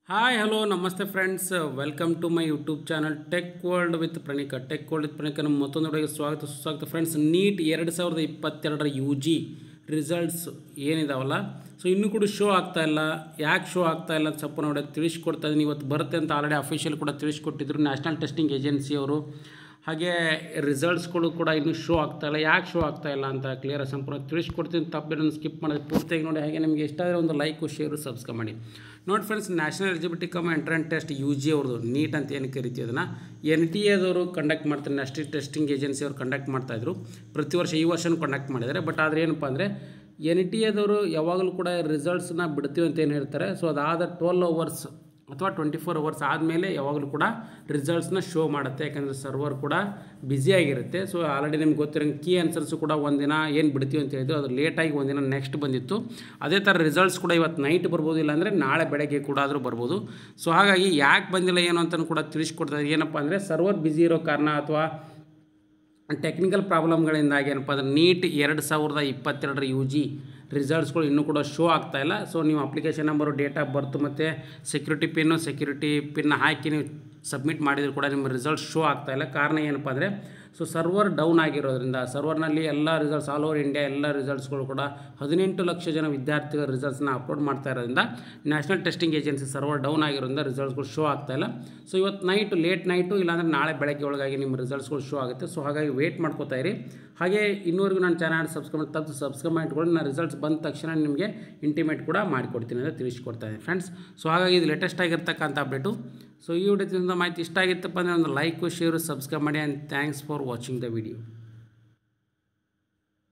hi hello ನಮಸ್ತೆ friends welcome to my YouTube channel tech world with Praneeka tech world with Praneeka ನಮ್ಮ ಮತ್ತೊಂದು ವಿಡಿಯೋಗೆ ಸ್ವಾಗತ ಸುಸ್ವಾಗತ ಫ್ರೆಂಡ್ಸ್ ನೀಟ್ ಎರಡು ಸಾವಿರದ ಇಪ್ಪತ್ತೆರಡರ ಯು ಜಿ ರಿಸಲ್ಟ್ಸ್ ಏನಿದಾವಲ್ಲ ಸೊ ಇನ್ನೂ ಕೂಡ ಶೋ ಆಗ್ತಾ ಇಲ್ಲ ಯಾಕೆ ಶೋ ಆಗ್ತಾ ಇಲ್ಲ ಅಂತ ಸ್ವಲ್ಪ ನೋಡಿ ತಿಳಿಸ್ಕೊಡ್ತಾ ಇದ್ದೀನಿ ಇವತ್ತು ಬರುತ್ತೆ ಅಂತ ಆಲ್ರೆಡಿ ಅಫಿಷಿಯಲ್ ಕೂಡ ತಿಳಿಸ್ಕೊಟ್ಟಿದ್ರು ನ್ಯಾಷನಲ್ ಟೆಸ್ಟಿಂಗ್ ಏಜೆನ್ಸಿಯವರು ಹಾಗೆ ರಿಸಲ್ಟ್ಸ್ಗಳು ಕೂಡ ಇನ್ನೂ ಶೋ ಆಗ್ತಾ ಇಲ್ಲ ಯಾಕೆ ಶೋ ಆಗ್ತಾ ಇಲ್ಲ ಅಂತ ಕ್ಲಿಯರ್ ಸಂಪೂರ್ಣ ತಿಳಿಸ್ಕೊಡ್ತೀನಿ ತಪ್ಪೇನನ್ನು ಸ್ಕಿಪ್ ಮಾಡೋದು ಪೂರ್ತಿಯಾಗಿ ನೋಡಿ ಹಾಗೆ ನಿಮಗೆ ಇಷ್ಟ ಆದರೆ ಒಂದು ಲೈಕು ಶೇರು ಸಬ್ಸ್ಕ್ರೈಬ್ ಮಾಡಿ ನೋಡಿ friends national eligibility cum entrance test U G ಅವ್ರದ್ದು ನೀಟ್ ಅಂತ ಏನು ಕರಿತೀವಿ ಅದನ್ನು ಎನ್ ಟಿ ಎದವರು ಕಂಡಕ್ಟ್ ಮಾಡ್ತಾರೆ ನ್ಯಾಷನಲ್ ಟೆಸ್ಟಿಂಗ್ ಏಜೆನ್ಸಿ ಅವರು ಕಂಡಕ್ಟ್ ಮಾಡ್ತಾಯಿದ್ರು ಪ್ರತಿ ವರ್ಷ ಈ ವರ್ಷನೂ ಕಂಡಕ್ಟ್ ಮಾಡಿದ್ದಾರೆ ಬಟ್ ಆದರೆ ಏನಪ್ಪ ಅಂದರೆ ಎನ್ ಟಿ ಎದವರು ಯಾವಾಗಲೂ ಕೂಡ ರಿಸಲ್ಟ್ಸ್ನ ಬಿಡ್ತೀವಿ ಅಂತ ಏನು ಹೇಳ್ತಾರೆ ಸೊ ಅದಾದ ಟ್ವೆಲ್ ಅವರ್ಸ್ ಅಥವಾ ಟ್ವೆಂಟಿ ಫೋರ್ ಅವರ್ಸ್ ಆದಮೇಲೆ ಯಾವಾಗಲೂ ಕೂಡ ರಿಸಲ್ಟ್ಸ್ನ ಶೋ ಮಾಡುತ್ತೆ ಯಾಕಂದರೆ ಸರ್ವರ್ ಕೂಡ ಬ್ಯುಸಿಯಾಗಿರುತ್ತೆ ಸೊ ಆಲ್ರೆಡಿ ನಿಮ್ಗೆ ಗೊತ್ತಿರೋಂಗೆ ಕೀ ಆನ್ಸರ್ಸು ಕೂಡ ಒಂದಿನ ಏನು ಬಿಡ್ತೀವಿ ಅಂತ ಹೇಳಿದ್ರು ಅದು ಲೇಟಾಗಿ ಒಂದಿನ ನೆಕ್ಸ್ಟ್ ಬಂದಿತ್ತು ಅದೇ ಥರ ರಿಸಲ್ಟ್ಸ್ ಕೂಡ ಇವತ್ತು ನೈಟ್ ಬರ್ಬೋದು ಇಲ್ಲಾಂದರೆ ನಾಳೆ ಬೆಳಗ್ಗೆ ಕೂಡ ಆದರೂ ಬರ್ಬೋದು ಸೊ ಹಾಗಾಗಿ ಯಾಕೆ ಬಂದಿಲ್ಲ ಏನು ಅಂತಲೂ ಕೂಡ ತಿಳಿಸ್ಕೊಡ್ತಾರೆ ಏನಪ್ಪ ಅಂದರೆ ಸರ್ವರ್ ಬ್ಯುಸಿ ಇರೋ ಕಾರಣ ಅಥವಾ ಟೆಕ್ನಿಕಲ್ ಪ್ರಾಬ್ಲಮ್ಗಳಿಂದಾಗಿ ಏನಪ್ಪ ಅಂದರೆ ನೀಟ್ ಎರಡು ಸಾವಿರದ ಇಪ್ಪತ್ತೆರಡರ ಯು ಜಿ ರಿಸಲ್ಟ್ಸ್ಗಳು ಇನ್ನೂ ಕೂಡ ಶೋ ಆಗ್ತಾ ಇಲ್ಲ ಸೊ ನೀವು application number date of birth ಮತ್ತು ಸೆಕ್ಯೂರಿಟಿ ಪಿನ್ನು ಸೆಕ್ಯೂರಿಟಿ ಪಿನ್ ಹಾಕಿ ನೀವು ಸಬ್ಮಿಟ್ ಮಾಡಿದರೂ ಕೂಡ ನಿಮ್ಮ ರಿಸಲ್ಟ್ ಶೋ ಆಗ್ತಾ ಇಲ್ಲ ಕಾರಣ ಏನಪ್ಪ ಅಂದರೆ ಸೊ ಸರ್ವರ್ ಡೌನ್ ಆಗಿರೋದ್ರಿಂದ ಸರ್ವರ್ನಲ್ಲಿ ಎಲ್ಲ ರಿಸಲ್ಟ್ಸ್ ಆಲ್ ಓವರ್ ಇಂಡಿಯಾ ಎಲ್ಲ ರಿಸಲ್ಟ್ಸ್ಗಳು ಕೂಡ ಹದಿನೆಂಟು ಲಕ್ಷ ಜನ ವಿದ್ಯಾರ್ಥಿಗಳ ರಿಸಲ್ಟ್ಸ್ನ ಅಪ್ಲೋಡ್ ಮಾಡ್ತಾ ಇರೋದ್ರಿಂದ national testing agency server down ಆಗಿರೋದ್ರಿಂದ ರಿಸಲ್ಟ್ಸ್ಗಳು ಶೋ ಆಗ್ತಾ ಇಲ್ಲ ಸೊ ಇವತ್ತು ನೈಟು ಲೇಟ್ ನೈಟು ಇಲ್ಲಾಂದರೆ ನಾಳೆ ಬೆಳಗ್ಗೆ ಒಳಗಾಗಿ ನಿಮ್ಮ ರಿಸಲ್ಟ್ಸ್ಗಳು ಶೋ ಆಗುತ್ತೆ ಸೊ ಹಾಗಾಗಿ ವೇಟ್ ಮಾಡ್ಕೋತಾ ಇರಿ ಹಾಗೆ ಇನ್ನೂವರೆಗೂ ನನ್ನ ಚಾನಲ್ ಸಬ್ಸ್ಕ್ರೈಬ್ ತಪ್ಪು ಸಬ್ಸ್ಕ್ರೈಬ್ ಮಾಡಿಟ್ಕೊಂಡು ನಾನು ರಿಸಲ್ಟ್ಸ್ ಬಂದ ತಕ್ಷಣ ನಿಮಗೆ ಇಂಟಿಮೇಟ್ ಕೂಡ ಮಾಡಿಕೊಡ್ತೀನಿ ಅಂತ ತಿಳಿಸ್ಕೊಡ್ತಾ ಇದ್ದೀನಿ ಫ್ರೆಂಡ್ಸ್ ಸೊ ಹಾಗಾಗಿ ಇದು ಲೇಟೆಸ್ಟ್ ಆಗಿರ್ತಕ್ಕಂಥ ಅಪ್ಡೇಟು ಸೊ ಈ ವಿಡಿಯೋದಿಂದ ಮಾಹಿತಿ ಇಷ್ಟ ಆಗಿತ್ತಪ್ಪ ಅಂದರೆ ಒಂದು ಲೈಕು ಶೇರು ಸಬ್ಸ್ಕ್ರೈಬ್ ಮಾಡಿ and thanks for watching the video